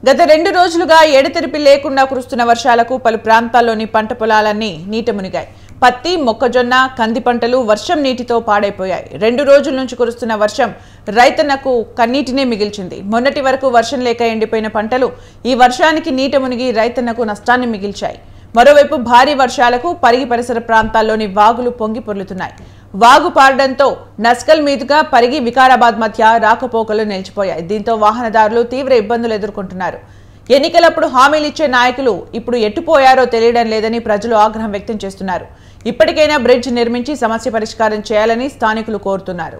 గత రెండు రోజులుగా ఎడతెరిపి లేకుండా కురుస్తున్న వర్షాలకు పలు ప్రాంతాల్లోని పంట పొలాలన్నీ నీట మునిగాయి పత్తి మొక్కజొన్న కంది పంటలు వర్షం నీటితో పాడైపోయాయి రెండు రోజుల నుంచి కురుస్తున్న వర్షం రైతన్నకు కన్నీటినే మిగిల్చింది మొన్నటి వరకు వర్షం లేక ఎండిపోయిన పంటలు ఈ వర్షానికి నీట మునిగి రైతన్నకు నష్టాన్ని మిగిల్చాయి మరోవైపు భారీ వర్షాలకు పరిగి పరిసర ప్రాంతాల్లోని వాగులు పొంగి పొర్లుతున్నాయి వాగు పారడంతో నస్కల్ మీదుగా పరిగి వికారాబాద్ మధ్య రాకపోకలు నిలిచిపోయాయి దీంతో వాహనదారులు తీవ్ర ఇబ్బందులు ఎదుర్కొంటున్నారు ఎన్నికలప్పుడు హామీలు ఇచ్చే నాయకులు ఇప్పుడు ఎట్టుపోయారో తెలియడం లేదని ప్రజలు ఆగ్రహం వ్యక్తం చేస్తున్నారు ఇప్పటికైనా బ్రిడ్జ్ నిర్మించి సమస్య పరిష్కారం చేయాలని స్థానికులు కోరుతున్నారు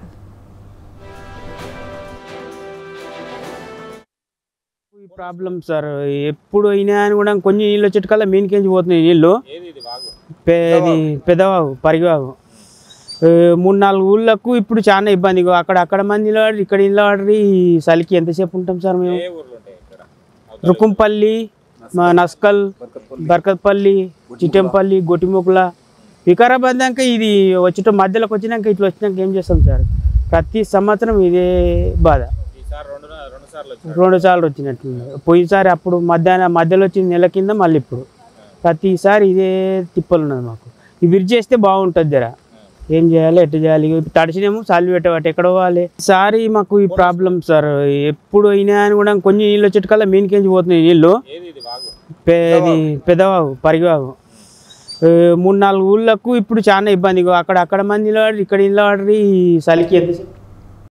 ఈ ప్రాబ్లం సార్ ఎప్పుడు అయినా అని కూడా కొంచెం నీళ్ళు వచ్చేటికల్లా మీనికేంచి పోతున్నాయి నీళ్ళు పెది పెదవాగు పరిగివాగు ఏ, మూడు నాలుగు ఊళ్ళకు ఇప్పుడు చాలా ఇబ్బంది ఇగో అక్కడ అక్కడ మంది నిలబడి ఇక్కడ నిలబడి చలికి ఎంతసేపు ఉంటాం సార్ మేము రుకుంపల్లి మా నస్కల్ బర్కత్పల్లి చిట్టెంపల్లి గొట్టిముకుల వికారాబాద్ దాకా ఇది వచ్చేట మధ్యలోకి వచ్చినాక ఇట్లా వచ్చినాక ఏం చేస్తాం సార్ ప్రతి సంవత్సరం ఇదే బాధ రెండు సార్లు వచ్చినట్టుంది పోయినసారి అప్పుడు మధ్యాహ్నం మధ్యలో వచ్చింది నెల కింద మళ్ళీ ఇప్పుడు ప్రతిసారి ఇదే తిప్పలు ఉన్నది మాకు ఈ విరి చేస్తే బాగుంటుంది జర ఏం చేయాలి ఎట్లా చేయాలి ఇక తడిచినేమో సాల్వి పెట్టబట్టి ఎక్కడ పోవాలి సారి మాకు ఈ ప్రాబ్లం సార్ ఎప్పుడు అయినా అని కూడా కొంచెం నీళ్ళు వచ్చేటికల్లా మీనికేంచి పోతున్నాయి నీళ్ళు పెది పెదవాగు పరిగివాగు ఏ, మూడు నాలుగు ఊళ్ళకు ఇప్పుడు చాలా ఇబ్బంది ఇగో అక్కడ అక్కడ మంది నిలబడి ఇక్కడ నిలబడి చలికి ఎంతసేపు